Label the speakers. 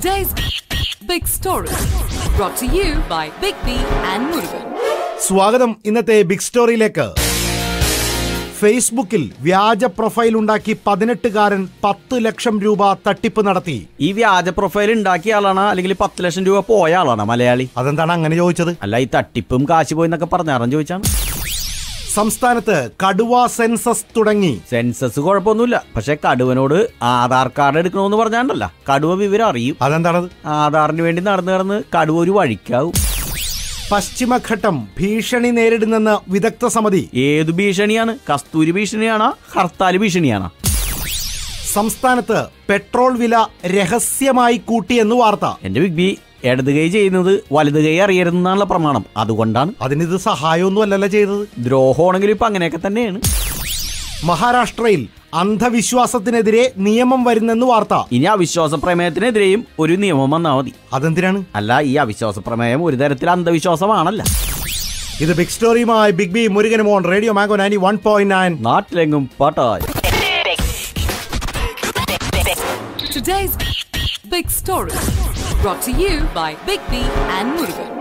Speaker 1: Today's big story brought to you by Big B and Murugan.
Speaker 2: സ്വാഗതം ഇന്നത്തെ big സ്റ്റോറിയിലേക്ക് ഫേസ്ബുക്കിൽ വ്യാജ പ്രൊഫൈൽ ഉണ്ടാക്കി പതിനെട്ടുകാരൻ പത്ത് ലക്ഷം രൂപ തട്ടിപ്പ് നടത്തി
Speaker 3: ഈ വ്യാജ പ്രൊഫൈൽ ഉണ്ടാക്കിയ ആളാണ് അല്ലെങ്കിൽ പത്ത് ലക്ഷം രൂപ പോയ ആളാണ് മലയാളി
Speaker 2: അതെന്താണ് അങ്ങനെ ചോദിച്ചത്
Speaker 3: അല്ല ഈ തട്ടിപ്പും കാശ് പോയി എന്നൊക്കെ പറഞ്ഞാറൻ ചോദിച്ചാണ്
Speaker 2: സംസ്ഥാനത്ത് കടുവ സെൻസസ് തുടങ്ങി
Speaker 3: സെൻസസ് കുഴപ്പമൊന്നുമില്ല പക്ഷെ കടുവനോട് ആധാർ കാർഡ് എടുക്കണമെന്ന് പറഞ്ഞാണ്ടല്ല കടുവ വിവരം അറിയും
Speaker 2: അതെന്താണത്
Speaker 3: ആധാറിന് വേണ്ടി നടന്ന് നടന്ന് കടുവ ഒരു വഴിക്കാവും
Speaker 2: പശ്ചിമഘട്ടം ഭീഷണി നേരിടുന്നെന്ന് വിദഗ്ധ സമിതി
Speaker 3: ഏത് ഭീഷണിയാണ് കസ്തൂരി ഭീഷണിയാണോ ഹർത്താൽ ഭീഷണിയാണോ
Speaker 2: സംസ്ഥാനത്ത് പെട്രോൾ വില രഹസ്യമായി കൂട്ടിയെന്ന് വാർത്ത
Speaker 3: എന്റെ ബിഗ് ബി ഇടത് കൈ ചെയ്യുന്നത് വലത് കൈ അറിയരുതെന്നാണുള്ള പ്രമാണം അതുകൊണ്ടാണ്
Speaker 2: അതിനിത് സഹായമൊന്നും അല്ലല്ലോ ചെയ്തത്
Speaker 3: ദ്രോഹമാണെങ്കിലും ഇപ്പൊ അങ്ങനെയൊക്കെ തന്നെയാണ്
Speaker 2: മഹാരാഷ്ട്രയിൽ അന്ധവിശ്വാസത്തിനെതിരെ നിയമം വരുന്നെന്ന് വാർത്ത
Speaker 3: ഇനി അവിശ്വാസ പ്രമേയത്തിനെതിരെയും ഒരു നിയമം വന്നാൽ മതി
Speaker 2: അതെന്തിനാണ്
Speaker 3: അല്ല ഈ അവിശ്വാസ പ്രമേയം ഒരു തരത്തിൽ അന്ധവിശ്വാസമാണല്ല
Speaker 2: ഇത് ബിഗ് സ്റ്റോറിയുമായി ബിഗ് ബി മുരുകൻ മോൺ radio Mango ninety one point nine
Speaker 3: നാട്ടിലെങ്ങും പാട്ടായി
Speaker 1: Today's big story brought to you by Big B and Murugan.